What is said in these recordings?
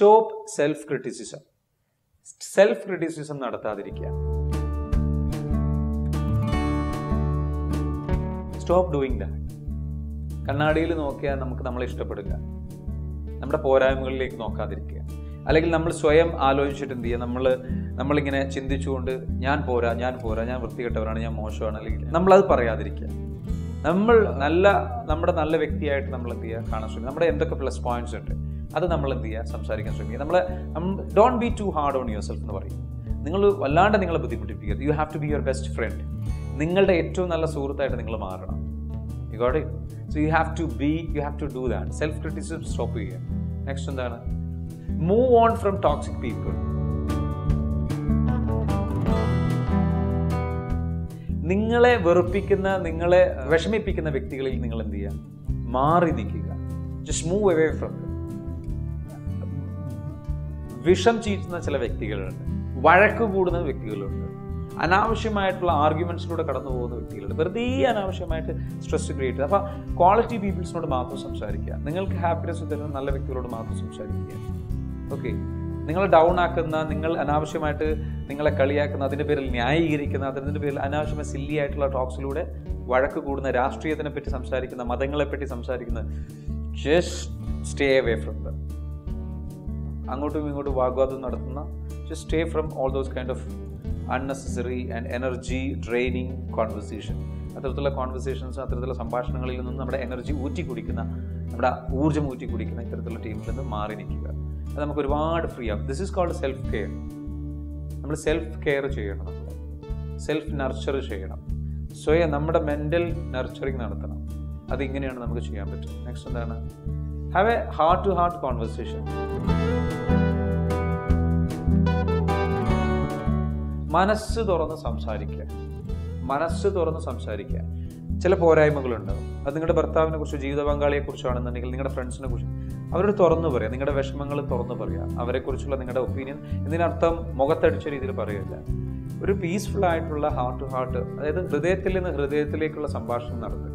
stop self criticism self criticism നടത്താതിരിക്കുക stop doing that കണ്ണാടിയിൽ നോക്കിയാൽ നമുക്ക് നമ്മളെ ഇഷ്ടപ്പെടില്ല നമ്മുടെ പോരായ്മകളിലേക്ക് നോക്കാതിരിക്കുക അല്ലെങ്കിൽ നമ്മൾ സ്വയം ആലോചിച്ചിട്ട് എന്ത് ചെയ്യുക നമ്മൾ നമ്മളിങ്ങനെ ചിന്തിച്ചുകൊണ്ട് ഞാൻ പോരാ ഞാൻ പോരാ ഞാൻ വൃത്തികെട്ടവരാണ് ഞാൻ മോശമാണ് അല്ലെങ്കിൽ നമ്മളത് പറയാതിരിക്കുക നമ്മൾ നല്ല നമ്മുടെ നല്ല വ്യക്തിയായിട്ട് നമ്മൾ എന്ത് ചെയ്യുക കാണാൻ ശ്രമിക്കുക നമ്മുടെ എന്തൊക്കെ പ്ലസ് പോയിന്റ്സ് ഉണ്ട് അത് നമ്മൾ എന്ത് ചെയ്യുക സംസാരിക്കാൻ ശ്രമിക്കുക നമ്മൾ don't be too hard on yourself എന്ന് പറയും നിങ്ങൾ വല്ലാണ്ട് നിങ്ങളെ ബുദ്ധിമുട്ടിപ്പിക്കരുത് you have to be your best friend നിങ്ങളുടെ ഏറ്റവും നല്ല സുഹൃത്തായിട്ട് നിങ്ങൾ മാറണം you got it so you have to be you have to do that self criticism stop ചെയ്യുക നെക്സ്റ്റ് എന്താണ് move on from toxic people നിങ്ങളെ വെറുപ്പിക്കുന്ന നിങ്ങളെ വിഷമിപ്പിക്കുന്ന വ്യക്തികളിൽ നിങ്ങൾ എന്ത് ചെയ്യുക മാറി നിൽക്കുക ജസ്റ്റ് മൂവ് അവേ ഫ്രം വിഷം ചീറ്റുന്ന ചില വ്യക്തികളുണ്ട് വഴക്ക് കൂടുന്ന വ്യക്തികളുണ്ട് അനാവശ്യമായിട്ടുള്ള ആർഗ്യുമെന്റ്സിലൂടെ കടന്നു പോകുന്ന വ്യക്തികളുണ്ട് വെറുതെ അനാവശ്യമായിട്ട് സ്ട്രെസ് ക്രിയേറ്റ് ചെയ്യുക അപ്പോൾ ക്വാളിറ്റി പീപ്പിൾസിനോട് മാത്രം സംസാരിക്കുക നിങ്ങൾക്ക് ഹാപ്പിനെസ് തരുന്ന നല്ല വ്യക്തികളോട് മാത്രം സംസാരിക്കുക ഓക്കെ നിങ്ങളെ ഡൗൺ ആക്കുന്ന നിങ്ങൾ അനാവശ്യമായിട്ട് നിങ്ങളെ കളിയാക്കുന്ന അതിൻ്റെ പേരിൽ ന്യായീകരിക്കുന്ന അതിൻ്റെ പേരിൽ അനാവശ്യമായി സില്ലി ആയിട്ടുള്ള ടോക്സിലൂടെ വഴക്ക് കൂടുന്ന രാഷ്ട്രീയത്തിനെ പറ്റി സംസാരിക്കുന്ന മതങ്ങളെ പറ്റി സംസാരിക്കുന്ന just stay away from the അങ്ങോട്ടും ഇങ്ങോട്ടും വാഗ്വാദം നടത്തുന്ന just stay from all those kind of unnecessary and energy draining conversation അത്തരത്തിലുള്ള കോൺവെർസേഷൻസ് അത്തരത്തിലുള്ള സംഭാഷണങ്ങളിൽ നിന്നും നമ്മുടെ എനർജി ഊറ്റി കുടിക്കുന്ന നമ്മുടെ ഊർജ്ജം ഊറ്റി കുടിക്കുന്ന ഇത്തരത്തിലുള്ള ടീമിൽ നിന്ന് മാറി നിൽക്കുക അത് നമുക്ക് ഒരുപാട് ഫ്രീ ആവും this is called self care നമ്മൾ സെൽഫ് കെയർ ചെയ്യണം നമ്മൾ സെൽഫ് നർച്ചർ ചെയ്യണം സ്വയം നമ്മുടെ മെൻ്റൽ നർച്ചറിങ് നടത്തണം അതിങ്ങനെയാണ് നമുക്ക് ചെയ്യാൻ പറ്റും നെക്സ്റ്റ് എന്താണ് have a heart to heart conversation മനസ്സ് തുറന്ന് സംസാരിക്കുക മനസ്സ് തുറന്ന് സംസാരിക്കുക ചില പോരായ്മകളുണ്ടാവും അത് നിങ്ങളുടെ ഭർത്താവിനെ കുറിച്ച് ജീവിത പങ്കാളിയെ കുറിച്ചാണെന്നുണ്ടെങ്കിൽ നിങ്ങളുടെ ഫ്രണ്ട്സിനെ കുറിച്ച് അവരോട് തുറന്നു പറയാം നിങ്ങളുടെ വിഷമങ്ങൾ തുറന്നു പറയാം അവരെക്കുറിച്ചുള്ള നിങ്ങളുടെ ഒപ്പീനിയൻ ഇതിനർത്ഥം മുഖത്തടിച്ച രീതിയിൽ പറയില്ല ഒരു പീസ്ഫുൾ ആയിട്ടുള്ള ഹാർട്ട് ടു ഹാർട്ട് അതായത് ഹൃദയത്തിൽ നിന്ന് ഹൃദയത്തിലേക്കുള്ള സംഭാഷണം നടത്തുക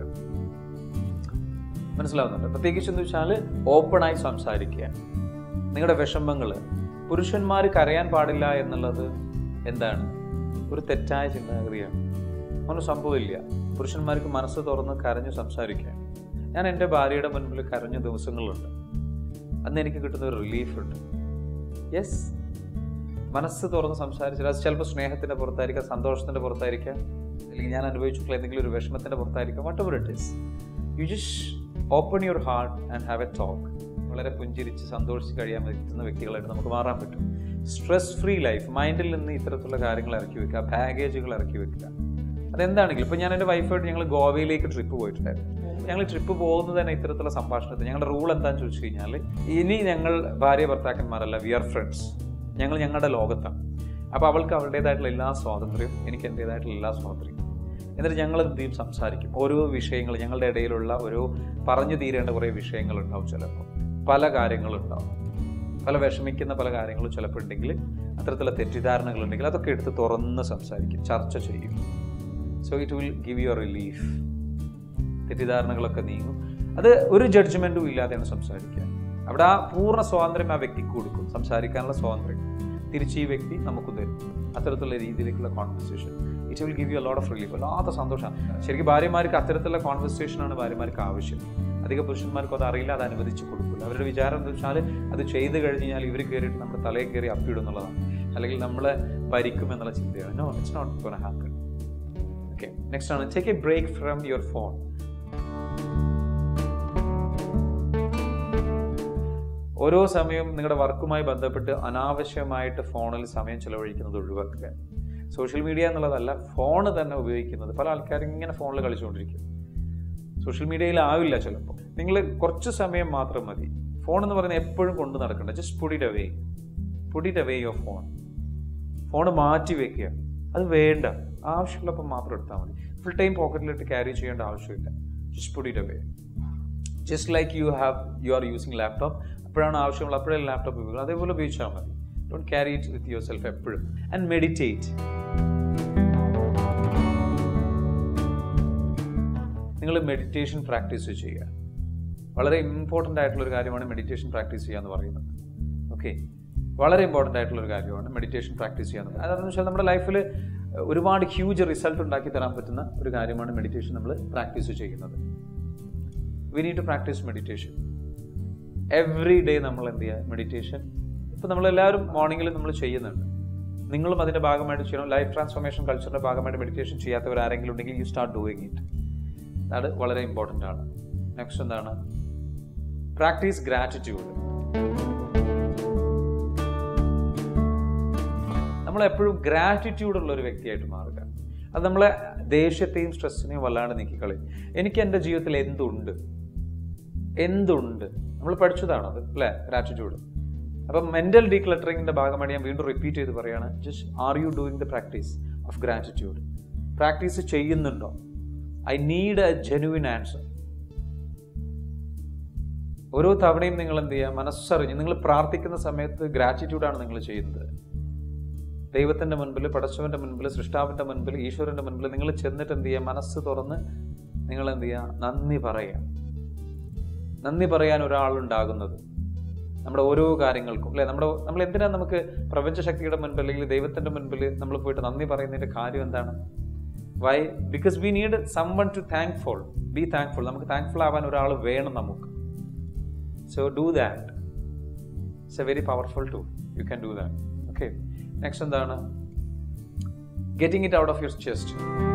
മനസ്സിലാവുന്നുണ്ട് പ്രത്യേകിച്ച് എന്ന് വെച്ചാൽ ഓപ്പണായി സംസാരിക്കുക നിങ്ങളുടെ വിഷമങ്ങൾ പുരുഷന്മാർ കരയാൻ പാടില്ല എന്നുള്ളത് എന്താണ് ഒരു തെറ്റായ ചിന്താഗതിയാണ് അങ്ങനെ സംഭവമില്ല പുരുഷന്മാർക്ക് മനസ്സ് തുറന്ന് കരഞ്ഞ് സംസാരിക്കാൻ ഞാൻ എൻ്റെ ഭാര്യയുടെ മുൻപിൽ കരഞ്ഞ ദിവസങ്ങളുണ്ട് അന്ന് എനിക്ക് കിട്ടുന്ന ഒരു റിലീഫ് ഉണ്ട് യെസ് മനസ്സ് തുറന്ന് സംസാരിച്ചാൽ അത് ചിലപ്പോൾ സ്നേഹത്തിൻ്റെ പുറത്തായിരിക്കാം സന്തോഷത്തിൻ്റെ പുറത്തായിരിക്കാം അല്ലെങ്കിൽ ഞാൻ അനുഭവിച്ചിട്ടുള്ള എന്തെങ്കിലും ഒരു വിഷമത്തിൻ്റെ പുറത്തായിരിക്കാം whatever it is you just open your heart and have a talk വളരെ പുഞ്ചിരിച്ച് സന്തോഷിച്ച് കഴിയാൻ പറ്റുന്ന വ്യക്തികളായിട്ട് നമുക്ക് മാറാൻ പറ്റും സ്ട്രെസ് ഫ്രീ ലൈഫ് മൈൻഡിൽ നിന്ന് ഇത്തരത്തിലുള്ള കാര്യങ്ങൾ ഇറക്കി വെക്കുക ബാഗേജുകൾ ഇറക്കി വെക്കുക അതെന്താണെങ്കിലും ഇപ്പം ഞാൻ എൻ്റെ വൈഫായിട്ട് ഞങ്ങൾ ഗോവയിലേക്ക് ട്രിപ്പ് പോയിട്ടുണ്ടായിരുന്നു ഞങ്ങൾ ട്രിപ്പ് പോകുന്നത് തന്നെ ഇത്തരത്തിലുള്ള സംഭാഷണത്തിൽ ഞങ്ങളുടെ റൂൾ എന്താണെന്ന് ചോദിച്ചു കഴിഞ്ഞാൽ ഇനി ഞങ്ങൾ ഭാര്യ ഭർത്താക്കന്മാരല്ല വി ആർ ഫ്രണ്ട്സ് ഞങ്ങൾ ഞങ്ങളുടെ ലോകത്താണ് അപ്പോൾ അവൾക്ക് അവളുടേതായിട്ടുള്ള എല്ലാ സ്വാതന്ത്ര്യവും എനിക്ക് എൻ്റേതായിട്ടുള്ള എല്ലാ സ്വാതന്ത്ര്യവും എന്നിട്ട് ഞങ്ങൾ എന്ത് ചെയ്യും സംസാരിക്കും ഓരോ വിഷയങ്ങൾ ഞങ്ങളുടെ ഇടയിലുള്ള ഓരോ പറഞ്ഞു തീരേണ്ട കുറേ വിഷയങ്ങളുണ്ടാവും ചിലപ്പോൾ പല കാര്യങ്ങളുണ്ടാവും പല വിഷമിക്കുന്ന പല കാര്യങ്ങളും ചിലപ്പോൾ ഉണ്ടെങ്കിൽ അത്തരത്തിലുള്ള തെറ്റിദ്ധാരണകളുണ്ടെങ്കിൽ അതൊക്കെ എടുത്ത് തുറന്ന് സംസാരിക്കും ചർച്ച ചെയ്യും so it will give you relief തെറ്റിദ്ധാരണകളൊക്കെ നീങ്ങും അത് ഒരു ജഡ്ജ്മെൻറ്റും ഇല്ലാതെയാണ് സംസാരിക്കുക അവിടെ ആ പൂർണ്ണ സ്വാതന്ത്ര്യം ആ വ്യക്തിക്ക് കൊടുക്കും സംസാരിക്കാനുള്ള സ്വാതന്ത്ര്യം തിരിച്ച് ഈ വ്യക്തി നമുക്ക് തരും അത്തരത്തിലുള്ള രീതിയിലേക്കുള്ള conversation it will give you lot of relief വല്ലാത്ത സന്തോഷം ശരിക്കും ഭാര്യമാർക്ക് അത്തരത്തിലുള്ള കോൺവെർസേഷനാണ് ഭാര്യമാർക്ക് ആവശ്യം അധിക പുരുഷന്മാർക്ക് അത് അറിയില്ല അത് അനുവദിച്ച് കൊടുക്കില്ല അവരുടെ വിചാരം എന്താ വെച്ചാൽ അത് ചെയ്ത് കഴിഞ്ഞ് കഴിഞ്ഞാൽ ഇവർ കയറിയിട്ട് നമ്മുടെ തലയിൽ കയറി അപ്പിടും എന്നുള്ളതാണ് അല്ലെങ്കിൽ നമ്മളെ ഭരിക്കും എന്നുള്ള ചിന്തയാണ് no it's not gonna happen okay next ആണ് take a break from your phone ഓരോ സമയവും നിങ്ങളുടെ വർക്കുമായി ബന്ധപ്പെട്ട് അനാവശ്യമായിട്ട് ഫോണിൽ സമയം ചിലവഴിക്കുന്നത് ഒഴിവാക്കുക സോഷ്യൽ മീഡിയ എന്നുള്ളതല്ല ഫോൺ തന്നെ ഉപയോഗിക്കുന്നത് പല ആൾക്കാരും ഇങ്ങനെ ഫോണിൽ കളിച്ചുകൊണ്ടിരിക്കും സോഷ്യൽ മീഡിയയിൽ ആവില്ല ചിലപ്പോൾ നിങ്ങൾ കുറച്ച് സമയം മാത്രം മതി ഫോൺ എന്ന് പറയുന്നത് എപ്പോഴും കൊണ്ട് നടക്കണ്ട just put it away put it away your phone phone മാറ്റി വെക്കുക അത് വേണ്ട ആവശ്യമുള്ളപ്പോൾ മാത്രം എടുത്താൽ മതി ഫുൾ ടൈം പോക്കറ്റിലിട്ട് ക്യാരി ചെയ്യേണ്ട ആവശ്യമില്ല just put it away just like you have you are using laptop അപ്പോഴാണ് ആവശ്യമുള്ള അപ്പോഴേ ലാപ്ടോപ്പ് ഉപയോഗിക്കുന്നത് അതേപോലെ ഉപയോഗിച്ചാൽ മതി don't carry it with yourself എപ്പോഴും ആൻഡ് മെഡിറ്റേറ്റ് നിങ്ങൾ മെഡിറ്റേഷൻ പ്രാക്ടീസ് ചെയ്യുക വളരെ ഇമ്പോർട്ടൻ്റ് ആയിട്ടുള്ള ഒരു കാര്യമാണ് മെഡിറ്റേഷൻ പ്രാക്ടീസ് ചെയ്യുക എന്ന് പറയുന്നത് ഓക്കെ വളരെ ഇമ്പോർട്ടൻ്റ് ആയിട്ടുള്ള ഒരു കാര്യമാണ് മെഡിറ്റേഷൻ പ്രാക്ടീസ് ചെയ്യുന്നത് അതെന്ന് വെച്ചാൽ നമ്മുടെ ലൈഫിൽ ഒരുപാട് ഹ്യൂജ് റിസൾട്ട് ഉണ്ടാക്കി തരാൻ പറ്റുന്ന ഒരു കാര്യമാണ് മെഡിറ്റേഷൻ നമ്മൾ പ്രാക്ടീസ് ചെയ്യുന്നത് we need to practice meditation every day നമ്മൾ എന്ത് ചെയ്യുക മെഡിറ്റേഷൻ ഇപ്പം നമ്മളെല്ലാവരും മോർണിംഗിൽ നമ്മൾ ചെയ്യുന്നുണ്ട് നിങ്ങളും അതിൻ്റെ ഭാഗമായിട്ട് ചെയ്യണം ലൈഫ് ട്രാൻസ്ഫോർമേഷൻ കൾച്ചറിൻ്റെ ഭാഗമായിട്ട് മെഡിറ്റേഷൻ ചെയ്യാത്തവർ ആരെങ്കിലും ഉണ്ടെങ്കിൽ യു സ്റ്റാർട്ട് ഡൂയിങ് ഇറ്റ് അത് വളരെ ഇമ്പോർട്ടൻ്റ് ആണ് നെക്സ്റ്റ് എന്താണ് പ്രാക്ടീസ് ഗ്രാറ്റിറ്റ്യൂഡ് നമ്മളെപ്പോഴും ഗ്രാറ്റിറ്റ്യൂഡ് ഉള്ള ഒരു വ്യക്തിയായിട്ട് മാറുക അത് നമ്മളെ ദേഷ്യത്തെയും സ്ട്രെസ്സിനെയും വല്ലാണ്ട് നീക്കിക്കളയും എനിക്ക് എൻ്റെ ജീവിതത്തിൽ എന്തുണ്ട് എന്തുണ്ട് നമ്മൾ പഠിച്ചതാണ് അത് അല്ലേ ഗ്രാറ്റിറ്റ്യൂഡ് അപ്പം മെന്റൽ ഡീക്ലറ്ററിങ്ങിന്റെ ഭാഗമായിട്ട് ഞാൻ വീണ്ടും റിപ്പീറ്റ് ചെയ്ത് പറയാണ് just are you doing the practice of gratitude practice ചെയ്യുന്നുണ്ടോ I need a genuine answer ഓരോ തവണയും നിങ്ങൾ എന്ത് ചെയ്യുക മനസ്സറിഞ്ഞ് നിങ്ങൾ പ്രാർത്ഥിക്കുന്ന സമയത്ത് ഗ്രാറ്റിറ്റ്യൂഡാണ് നിങ്ങൾ ചെയ്യുന്നത് ദൈവത്തിന്റെ മുൻപിൽ പടച്ചവന്റെ മുൻപിൽ സൃഷ്ടാവിന്റെ മുൻപിൽ ഈശ്വരന്റെ മുൻപിൽ നിങ്ങൾ ചെന്നിട്ട് എന്ത് ചെയ്യുക മനസ്സ് തുറന്ന് നിങ്ങൾ എന്ത് ചെയ്യുക നന്ദി പറയുക നന്ദി പറയാൻ ഒരാളുണ്ടാകുന്നത് നമ്മുടെ ഓരോ കാര്യങ്ങൾക്കും അല്ലെ നമ്മുടെ നമ്മൾ എന്തിനാണ് നമുക്ക് പ്രപഞ്ചശക്തിയുടെ മുൻപിൽ അല്ലെങ്കിൽ ദൈവത്തിന്റെ മുൻപിൽ നമ്മൾ പോയിട്ട് നന്ദി പറയുന്നതിന്റെ കാര്യം എന്താണ് why because we need someone to thankful be thankful നമുക്ക് താങ്ക്ഫുൾ ആവാൻ ഒരാൾ വേണം നമുക്ക് so do that it's a very powerful tool you can do that okay next എന്താണ് getting it out of your chest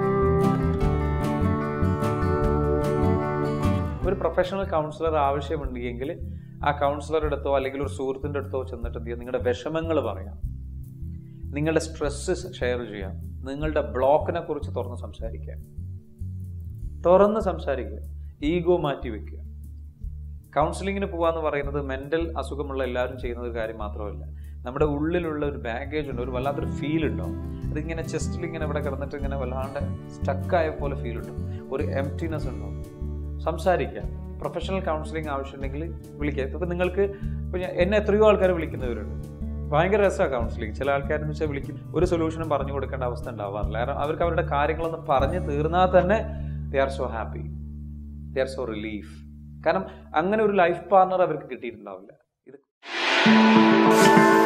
ഒരു professional counsellor ആവശ്യമുണ്ടെങ്കിൽ ആ കൗൺസിലറുടെ അടുത്തോ അല്ലെങ്കിൽ ഒരു സുഹൃത്തിൻ്റെ അടുത്തോ ചെന്നിട്ട് എന്ത് ചെയ്യുക നിങ്ങളുടെ വിഷമങ്ങൾ പറയാം നിങ്ങളുടെ സ്ട്രെസ്സ് ഷെയർ ചെയ്യാം നിങ്ങളുടെ ബ്ലോക്കിനെ കുറിച്ച് തുറന്ന് സംസാരിക്കുക തുറന്ന് സംസാരിക്കുക ഈഗോ മാറ്റി വെക്കുക കൗൺസിലിങ്ങിന് പോവാന്ന് പറയുന്നത് മെന്റൽ അസുഖമുള്ള എല്ലാവരും ചെയ്യുന്ന ഒരു കാര്യം മാത്രമല്ല നമ്മുടെ ഉള്ളിലുള്ള ഒരു ബാഗേജ് ഉണ്ട് ഒരു വല്ലാത്തൊരു ഫീൽ ഉണ്ടാവും അതിങ്ങനെ ചെസ്റ്റിൽ ഇങ്ങനെ ഇവിടെ കിടന്നിട്ട് ഇങ്ങനെ വല്ലാണ്ട് സ്റ്റക്കായ പോലെ ഫീൽ ഉണ്ടാവും ഒരു എംറ്റിനെസ് ഉണ്ടാവും സംസാരിക്കുക പ്രൊഫഷണൽ കൗൺസിലിംഗ് ആവശ്യമുണ്ടെങ്കിൽ വിളിക്കുക ഇപ്പം നിങ്ങൾക്ക് ഇപ്പം ഞാൻ എന്നെ എത്രയോ ആൾക്കാർ വിളിക്കുന്നവരുണ്ട് ഭയങ്കര രസമാണ് കൗൺസിലിംഗ് ചില ആൾക്കാരെന്ന് വെച്ചാൽ വിളിക്കും ഒരു സൊല്യൂഷനും പറഞ്ഞു കൊടുക്കേണ്ട അവസ്ഥ ഉണ്ടാവാറില്ല കാരണം അവർക്ക് അവരുടെ കാര്യങ്ങളൊന്ന് പറഞ്ഞ് തീർന്നാൽ തന്നെ they are so happy they are so relief കാരണം അങ്ങനെ ഒരു ലൈഫ് പാർട്ണർ അവർക്ക് കിട്ടിയിട്ടുണ്ടാവില്ല ഇത്